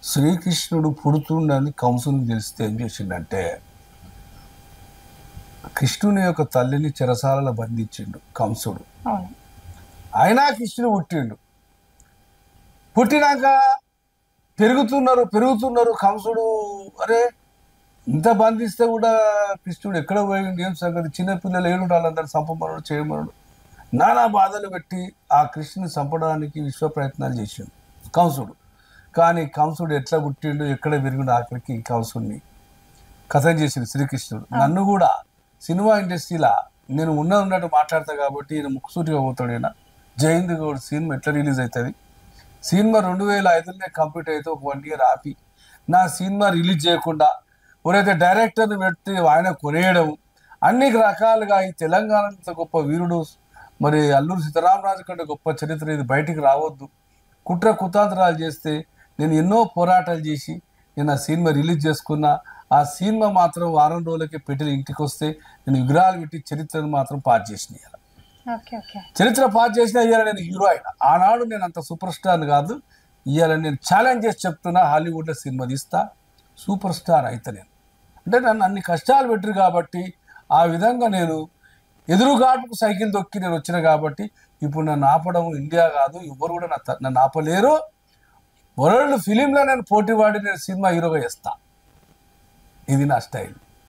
శ్రీకృష్ణుడు పుడుతుండని కంసుని తెలిస్తే ఏం చేసిండంటే కృష్ణుని యొక్క తల్లిని చెరసాలలో బంధించిండు కంసుడు అవును అయినా కృష్ణుడు పుట్టిండు పుట్టినాక పెరుగుతున్నారు పెరుగుతున్నారు కంసుడు అరే ఇంత బంధిస్తే కూడా కృష్ణుడు ఎక్కడ పోయిండు ఏం సంగతి చిన్నపిల్లలు ఏడు వాళ్ళందరూ చంపమనుడు చేయమనుడు నానా బాధలు పెట్టి ఆ కృష్ణుని చంపడానికి విశ్వ ప్రయత్నాలు చేసిండు కంసుడు కానీ కంసుడు ఎట్లా పుట్టిండు ఎక్కడ పెరిగిండు ఆఖరికి కంసుడిని కథం చేసిండు శ్రీకృష్ణుడు నన్ను కూడా సినిమా ఇండస్ట్రీలో నేను ఉన్న ఉన్నట్టు మాట్లాడతా కాబట్టి ఈయన ముక్కుసూటిగా పోతాడు ఈయన జయంత్ గౌడ్ సినిమా ఎట్లా రిలీజ్ అవుతుంది సినిమా రెండు వేల ఐదులోనే కంప్లీట్ అయితే ఒక వన్ ఇయర్ ఆపి నా సినిమా రిలీజ్ చేయకుండా ఎవరైతే డైరెక్టర్ని పెడితే ఆయన కొనేయడం అన్ని రకాలుగా ఈ తెలంగాణ ఇంత గొప్ప వీరుడు మరి అల్లూరు సీతారామరాజు కంటే గొప్ప చరిత్ర ఇది బయటికి రావద్దు కుట్ర కుతాంతరాలు చేస్తే నేను ఎన్నో పోరాటాలు చేసి నేను ఆ సినిమా రిలీజ్ చేసుకున్నా ఆ సినిమా మాత్రం వారం రోజులకి పెట్టి ఇంటికి వస్తే నేను విగ్రహాలు పెట్టి చరిత్రను మాత్రం పాస్ చేసిన ఓకే ఓకే చరిత్ర పాస్ చేసిన ఇవాళ నేను హీరో అయినా ఆనాడు నేను అంత సూపర్ స్టార్ కాదు ఇవాళ నేను ఛాలెంజ్ చేసి చెప్తున్నా హాలీవుడ్లో సినిమా తీస్తా సూపర్ స్టార్ అయితే నేను అంటే నన్ను అన్ని కష్టాలు పెట్టరు కాబట్టి ఆ విధంగా నేను ఎదురుగాటుకు సైకిల్ దొక్కి నేను వచ్చిన కాబట్టి ఇప్పుడు నన్ను ఆపడం ఇండియా కాదు ఎవరు కూడా నా త- నన్ను ఆపలేరు వరల్డ్ ఫిలింలో నేను పోటీ పడి నేను సినిమా హీరోగా చేస్తా ఇది నా స్టైల్